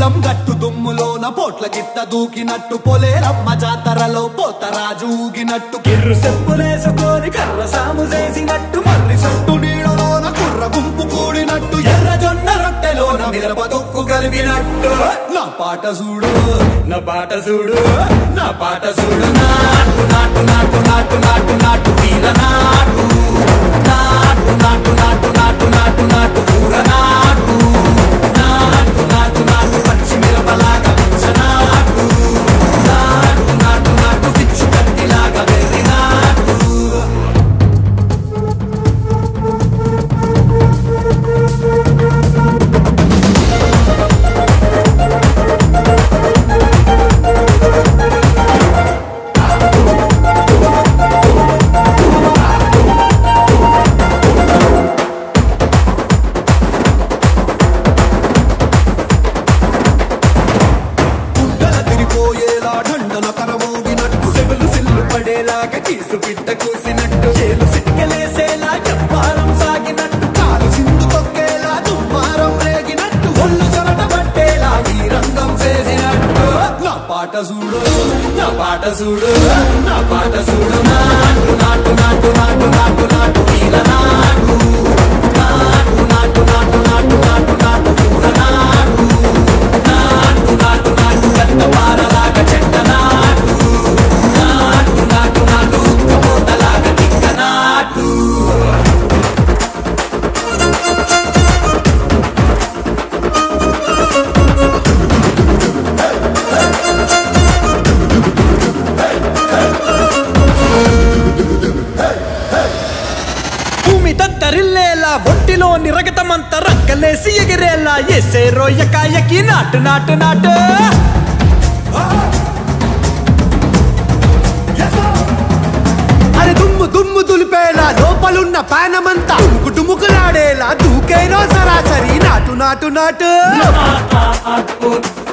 పొలం గట్టు దుమ్ములోన పోట్ల గిట్ట దూకినట్టు పొలేరమ్మ జాతరలో పోతరాజు ఊగినట్టు కిర్రు చెప్పులేసుకొని కర్ర సాము చేసినట్టు మర్రి సొట్టు నీడలోన కుర్ర గుంపు కూడినట్టు ఎర్ర జొన్న రొట్టెలోన మిరప తొక్కు కలిపినట్టు నా పాట చూడు నా పాట చూడు నా పాట చూడు నాటు నాటు నాటు నాటు నాటు నాటు వీర నాటు నాటు నాటు నాటు నాటు నాటు నాటు ఊర నాటు నాటు నాటు నాటు పచ్చి మిరపలాగా పిచ్చ నాటు నాటు నాటు నాటు పిచ్చు కత్తిలాగా వెర్రి నాటు గుండెల తిరిపోయేలా ఢండన కరమోగినట్టు సెవెలు సిల్లు పడేలాగా కీసు పిట్ట కూసినట్టు చేలు సిక్కలేసేలా చెప్పారం సాగినట్టు కాలు సింధు తొక్కేలా దుమ్మారం రేగినట్టు ఒళ్ళు చెమట పట్టేలా ఈ రంగం చేసినట్టు నా పాట చూడు నా పాట చూడు నా పాట చూడు నాటు నాటు నాటు నాటు నాటు నాటు వీర నాటు నాటు నాటు నాటు నాటు నాటు నాటు ఊర నాటు నాటు నాటు నాటు గంట పారలాగా చెట్ట నాటు నాటు నాటు నాటు ఉక్కబోతలాగా తిక్క నాటు భూమి తత్తరిల్లేలా ఒంటిలోని రగతమంతా రక్కలేసి ఎగిరేలా ఎసే రొయ్యకాయకి నాటు నాటు నాటు అరే దుమ్ము దుమ్ము దులిపేలా లోపలున్న పానమంతా డుముకు డుముకులాడేలా దూకేరో సరాసరి నాటు నాటు నాటు నాటు